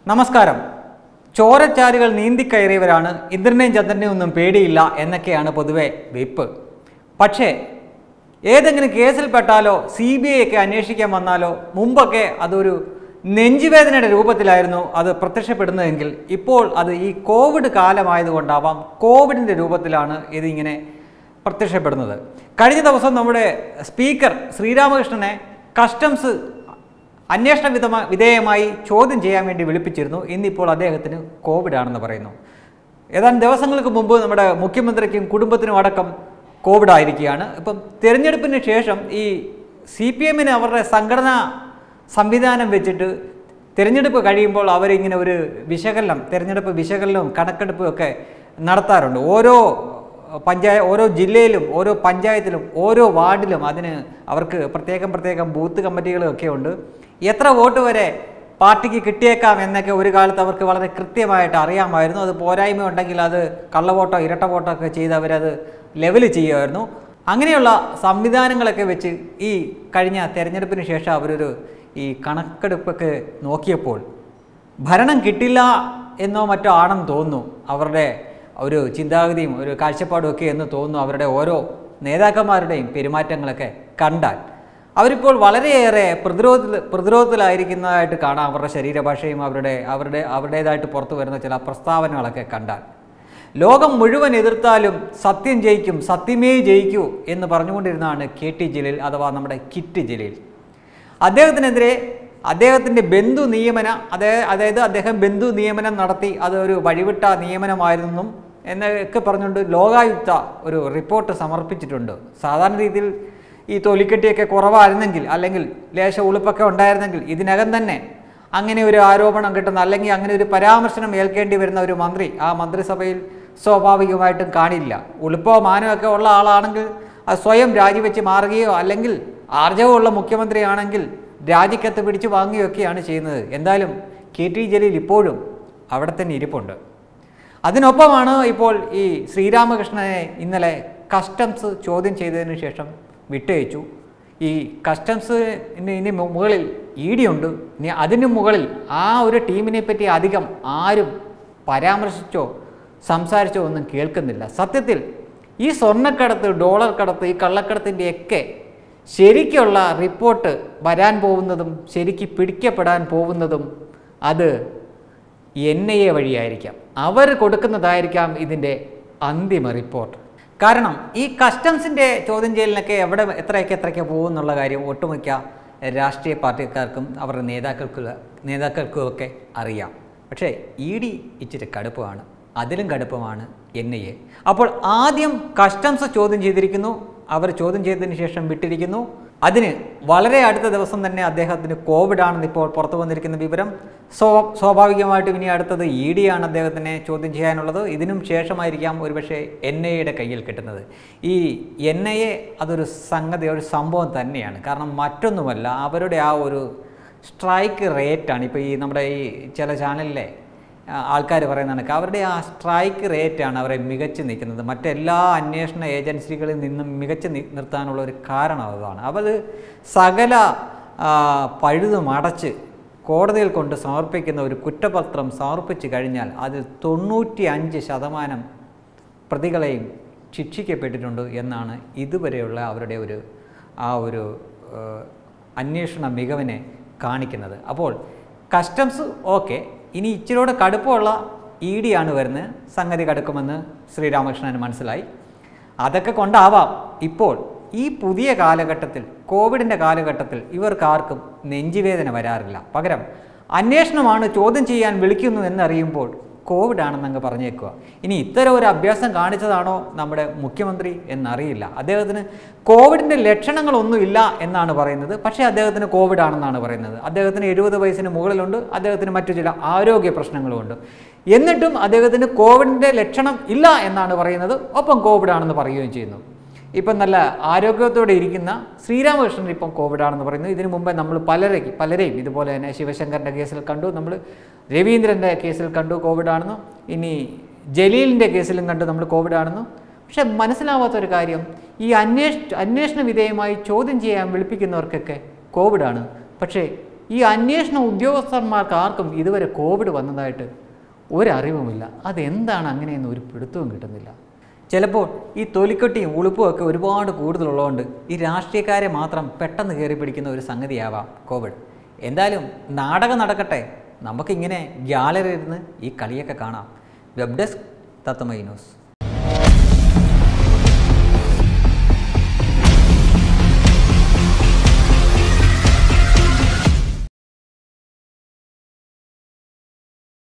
നമസ്കാരം ചോരച്ചാലുകൾ നീന്തിക്കയറിയവരാണ് ഇന്ദ്രനെയും ചന്ദ്രനെയും ഒന്നും പേടിയില്ല എന്നൊക്കെയാണ് പൊതുവെ വെയ്പ്പ് പക്ഷേ ഏതെങ്കിലും കേസിൽപ്പെട്ടാലോ സി ബി ഐ ഒക്കെ അന്വേഷിക്കാൻ വന്നാലോ മുമ്പൊക്കെ അതൊരു നെഞ്ചുവേദനയുടെ രൂപത്തിലായിരുന്നു അത് പ്രത്യക്ഷപ്പെടുന്നതെങ്കിൽ ഇപ്പോൾ അത് ഈ കോവിഡ് കാലമായതുകൊണ്ടാവാം കോവിഡിൻ്റെ രൂപത്തിലാണ് ഇതിങ്ങനെ പ്രത്യക്ഷപ്പെടുന്നത് കഴിഞ്ഞ ദിവസം നമ്മുടെ സ്പീക്കർ ശ്രീരാമകൃഷ്ണനെ കസ്റ്റംസ് അന്വേഷണ വിധമ വിധേയമായി ചോദ്യം ചെയ്യാൻ വേണ്ടി വിളിപ്പിച്ചിരുന്നു ഇന്നിപ്പോൾ അദ്ദേഹത്തിന് കോവിഡ് ആണെന്ന് പറയുന്നു ഏതാനും ദിവസങ്ങൾക്ക് മുമ്പ് നമ്മുടെ മുഖ്യമന്ത്രിക്കും കുടുംബത്തിനും അടക്കം കോവിഡ് ആയിരിക്കുകയാണ് ഇപ്പം തിരഞ്ഞെടുപ്പിന് ശേഷം ഈ സി പി എമ്മിന് അവരുടെ സംഘടനാ സംവിധാനം വെച്ചിട്ട് തിരഞ്ഞെടുപ്പ് കഴിയുമ്പോൾ അവരിങ്ങനെ ഒരു വിശകലനം തിരഞ്ഞെടുപ്പ് വിശകലനവും കണക്കെടുപ്പും ഒക്കെ നടത്താറുണ്ട് ഓരോ പഞ്ചായ ഓരോ ജില്ലയിലും ഓരോ പഞ്ചായത്തിലും ഓരോ വാർഡിലും അതിന് അവർക്ക് പ്രത്യേകം പ്രത്യേകം ബൂത്ത് കമ്മിറ്റികളും ഒക്കെ ഉണ്ട് എത്ര വോട്ട് വരെ പാർട്ടിക്ക് കിട്ടിയേക്കാം എന്നൊക്കെ ഒരു കാലത്ത് അവർക്ക് വളരെ കൃത്യമായിട്ട് അറിയാമായിരുന്നു അത് പോരായ്മ ഉണ്ടെങ്കിൽ അത് കള്ളവോട്ടോ ഇരട്ട വോട്ടോ ഒക്കെ ചെയ്ത് അവരത് ലെവൽ ചെയ്യുമായിരുന്നു അങ്ങനെയുള്ള സംവിധാനങ്ങളൊക്കെ വെച്ച് ഈ കഴിഞ്ഞ തെരഞ്ഞെടുപ്പിന് ശേഷം അവരൊരു ഈ കണക്കെടുപ്പൊക്കെ നോക്കിയപ്പോൾ ഭരണം കിട്ടില്ല എന്നോ മറ്റോ ആണെന്ന് തോന്നുന്നു അവരുടെ ഒരു ചിന്താഗതിയും ഒരു കാഴ്ചപ്പാടും ഒക്കെ എന്ന് തോന്നുന്നു അവരുടെ ഓരോ നേതാക്കന്മാരുടെയും പെരുമാറ്റങ്ങളൊക്കെ കണ്ടാൽ അവരിപ്പോൾ വളരെയേറെ പ്രതിരോധത്തിൽ പ്രതിരോധത്തിലായിരിക്കുന്നതായിട്ട് കാണാം അവരുടെ ശരീരഭാഷയും അവരുടെ അവരുടെ അവരുടേതായിട്ട് പുറത്തു വരുന്ന ചില പ്രസ്താവനകളൊക്കെ കണ്ടാൽ ലോകം മുഴുവൻ എതിർത്താലും സത്യം ജയിക്കും സത്യമേ ജയിക്കൂ എന്ന് പറഞ്ഞുകൊണ്ടിരുന്നതാണ് കെ ടി ജലീൽ അഥവാ നമ്മുടെ കിറ്റ് ജലീൽ അദ്ദേഹത്തിനെതിരെ അദ്ദേഹത്തിൻ്റെ ബന്ധു നിയമന അതേ അതായത് അദ്ദേഹം ബന്ധു നിയമനം നടത്തി അത് ഒരു വഴിവിട്ട നിയമനമായിരുന്നെന്നും എന്നൊക്കെ പറഞ്ഞുകൊണ്ട് ലോകായുക്ത ഒരു റിപ്പോർട്ട് സമർപ്പിച്ചിട്ടുണ്ട് സാധാരണ രീതിയിൽ ഈ തൊലിക്കെട്ടിയൊക്കെ കുറവായിരുന്നെങ്കിൽ അല്ലെങ്കിൽ ലേശ ഉളുപ്പൊക്കെ ഉണ്ടായിരുന്നെങ്കിൽ ഇതിനകം തന്നെ അങ്ങനെ ഒരു ആരോപണം കിട്ടുന്ന അല്ലെങ്കിൽ അങ്ങനെ ഒരു പരാമർശനം ഏൽക്കേണ്ടി വരുന്ന ഒരു മന്ത്രി ആ മന്ത്രിസഭയിൽ സ്വാഭാവികമായിട്ടും കാണില്ല ഉളുപ്പോ മാനമൊക്കെ ഉള്ള ആളാണെങ്കിൽ അത് സ്വയം രാജിവെച്ച് മാറുകയോ അല്ലെങ്കിൽ ആർജവമുള്ള മുഖ്യമന്ത്രിയാണെങ്കിൽ രാജിക്കത്ത് പിടിച്ചു വാങ്ങുകയൊക്കെയാണ് ചെയ്യുന്നത് എന്തായാലും കെ ടി ജലീൽ ഇപ്പോഴും അവിടെ തന്നെ ഇരിപ്പുണ്ട് അതിനൊപ്പമാണ് ഇപ്പോൾ ഈ ശ്രീരാമകൃഷ്ണനെ ഇന്നലെ കസ്റ്റംസ് ചോദ്യം ചെയ്തതിന് ശേഷം വിട്ടയച്ചു ഈ കസ്റ്റംസ് ഇനി മുകളിൽ ഇ ഡി ഉണ്ട് ഇനി അതിന് മുകളിൽ ആ ഒരു ടീമിനെ പറ്റി അധികം ആരും പരാമർശിച്ചോ സംസാരിച്ചോ ഒന്നും കേൾക്കുന്നില്ല സത്യത്തിൽ ഈ സ്വർണ്ണക്കടത്ത് ഡോളർ കടത്ത് ഈ കള്ളക്കടത്തിൻ്റെയൊക്കെ ശരിക്കുള്ള റിപ്പോർട്ട് വരാൻ പോകുന്നതും ശരിക്ക് പിടിക്കപ്പെടാൻ പോകുന്നതും അത് എൻ ഐ എ വഴിയായിരിക്കാം അവർ കൊടുക്കുന്നതായിരിക്കാം ഇതിൻ്റെ അന്തിമ റിപ്പോർട്ട് കാരണം ഈ കസ്റ്റംസിൻ്റെ ചോദ്യം ചെയ്യലിനൊക്കെ എവിടെ എത്രയൊക്കെ എത്രയൊക്കെ പോകും എന്നുള്ള കാര്യം ഒട്ടുമിക്ക രാഷ്ട്രീയ പാർട്ടിക്കാർക്കും അവരുടെ നേതാക്കൾക്ക് നേതാക്കൾക്കും ഒക്കെ അറിയാം പക്ഷേ ഇ ഡി ഇച്ചിരി കടുപ്പമാണ് അതിലും കടുപ്പമാണ് എൻ ഐ എ അപ്പോൾ ആദ്യം കസ്റ്റംസ് ചോദ്യം ചെയ്തിരിക്കുന്നു അവർ ചോദ്യം ചെയ്തതിന് ശേഷം വിട്ടിരിക്കുന്നു അതിന് വളരെ അടുത്ത ദിവസം തന്നെ അദ്ദേഹത്തിന് കോവിഡ് ആണെന്ന് ഇപ്പോൾ പുറത്തു വന്നിരിക്കുന്ന വിവരം സ്വ സ്വാഭാവികമായിട്ടും ഇനി അടുത്തത് ഇ ഡി ആണ് അദ്ദേഹത്തിനെ ചോദ്യം ചെയ്യാനുള്ളത് ഇതിനും ശേഷമായിരിക്കാം ഒരുപക്ഷെ എൻ ഐ എയുടെ കയ്യിൽ കിട്ടുന്നത് ഈ എൻ ഐ എ അതൊരു സംഗതി ഒരു സംഭവം തന്നെയാണ് കാരണം മറ്റൊന്നുമല്ല അവരുടെ ആ ഒരു സ്ട്രൈക്ക് റേറ്റാണ് ഇപ്പോൾ ഈ നമ്മുടെ ഈ ചില ചാനലിലെ ആൾക്കാർ പറയുന്ന കണക്ക് അവരുടെ ആ സ്ട്രൈക്ക് റേറ്റാണ് അവരെ മികച്ച് നിൽക്കുന്നത് മറ്റെല്ലാ അന്വേഷണ ഏജൻസികളിൽ നിന്നും മികച്ച് നി- നിർത്താനുള്ള ഒരു കാരണം അതാണ് അവർ സകല ആ, പഴുതും അടച്ച് കോടതിയിൽ കൊണ്ട് സമർപ്പിക്കുന്ന ഒരു കുറ്റപത്രം സമർപ്പിച്ചു കഴിഞ്ഞാൽ അതിൽ തൊണ്ണൂറ്റി അഞ്ച് ശതമാനം പ്രതികളെയും ശിക്ഷിക്കപ്പെട്ടിട്ടുണ്ട് എന്നാണ് ഇതുവരെയുള്ള അവരുടെ ഒരു ആ ഒരു ഏഹ്, അന്വേഷണ മികവിനെ കാണിക്കുന്നത് അപ്പോൾ കസ്റ്റംസ് ഓക്കെ ഇനി ഇച്ചിരിയോടെ കടുപ്പമുള്ള ഇ ഡി ആണ് വരുന്നത് സംഗതി കടുക്കുമെന്ന് ശ്രീരാമകൃഷ്ണന് മനസ്സിലായി അതൊക്കെ കൊണ്ടാവാം ഇപ്പോൾ ഈ പുതിയ കാലഘട്ടത്തിൽ കോവിഡിൻ്റെ കാലഘട്ടത്തിൽ ഇവർക്ക് ആർക്കും നെഞ്ചുവേദന വരാറില്ല പകരം അന്വേഷണമാണ് ചോദ്യം ചെയ്യാൻ വിളിക്കുന്നു എന്നറിയുമ്പോൾ കോവിഡ് ആണെന്നങ്ങ് പറഞ്ഞേക്കുക ഇനി ഇത്തരം ഒരു അഭ്യാസം കാണിച്ചതാണോ നമ്മുടെ മുഖ്യമന്ത്രി എന്നറിയില്ല അദ്ദേഹത്തിന് കോവിഡിൻ്റെ ലക്ഷണങ്ങളൊന്നുമില്ല എന്നാണ് പറയുന്നത് പക്ഷേ അദ്ദേഹത്തിന് കോവിഡ് ആണെന്നാണ് പറയുന്നത് അദ്ദേഹത്തിന് എഴുപത് വയസ്സിന് മുകളിലുണ്ട് അദ്ദേഹത്തിന് മറ്റു ചില ആരോഗ്യ പ്രശ്നങ്ങളുമുണ്ട് എന്നിട്ടും അദ്ദേഹത്തിന് കോവിഡിൻ്റെ ലക്ഷണം ഇല്ല എന്നാണ് പറയുന്നത് ഒപ്പം കോവിഡ് ആണെന്ന് പറയുകയും ചെയ്യുന്നു ഇപ്പം നല്ല ആരോഗ്യത്തോടെ ഇരിക്കുന്ന ശ്രീരാമകൃഷ്ണൻ ഇപ്പം കോവിഡാണെന്ന് പറയുന്നു ഇതിനു മുമ്പേ നമ്മൾ പലരെയും പലരെയും ഇതുപോലെ തന്നെ ശിവശങ്കറിൻ്റെ കേസിൽ കണ്ടു നമ്മൾ രവീന്ദ്രൻ്റെ കേസിൽ കണ്ടു കോവിഡാണെന്നു ഇനി ജലീലിൻ്റെ കേസിലും കണ്ടു നമ്മൾ കോവിഡാണെന്നു പക്ഷെ മനസ്സിലാവാത്തൊരു കാര്യം ഈ അന്വേഷ അന്വേഷണ വിധേയമായി ചോദ്യം ചെയ്യാൻ വിളിപ്പിക്കുന്നവർക്കൊക്കെ കോവിഡാണ് പക്ഷേ ഈ അന്വേഷണ ഉദ്യോഗസ്ഥന്മാർക്ക് ആർക്കും ഇതുവരെ കോവിഡ് വന്നതായിട്ട് ഒരറിവുമില്ല അതെന്താണ് അങ്ങനെയെന്ന് ഒരു പിടുത്തവും കിട്ടുന്നില്ല ചിലപ്പോൾ ഈ തൊലിക്കെട്ടിയും ഉളുപ്പും ഒക്കെ ഒരുപാട് കൂടുതലുള്ളതുകൊണ്ട് ഈ രാഷ്ട്രീയക്കാരെ മാത്രം പെട്ടെന്ന് കയറി പിടിക്കുന്ന ഒരു സംഗതിയാവാം കോവിഡ് എന്തായാലും നാടകം നടക്കട്ടെ നമുക്കിങ്ങനെ ഗ്യാലറി ഇരുന്ന് ഈ കളിയൊക്കെ കാണാം വെബ് ഡെസ്ക് തത്തമൈ ന്യൂസ്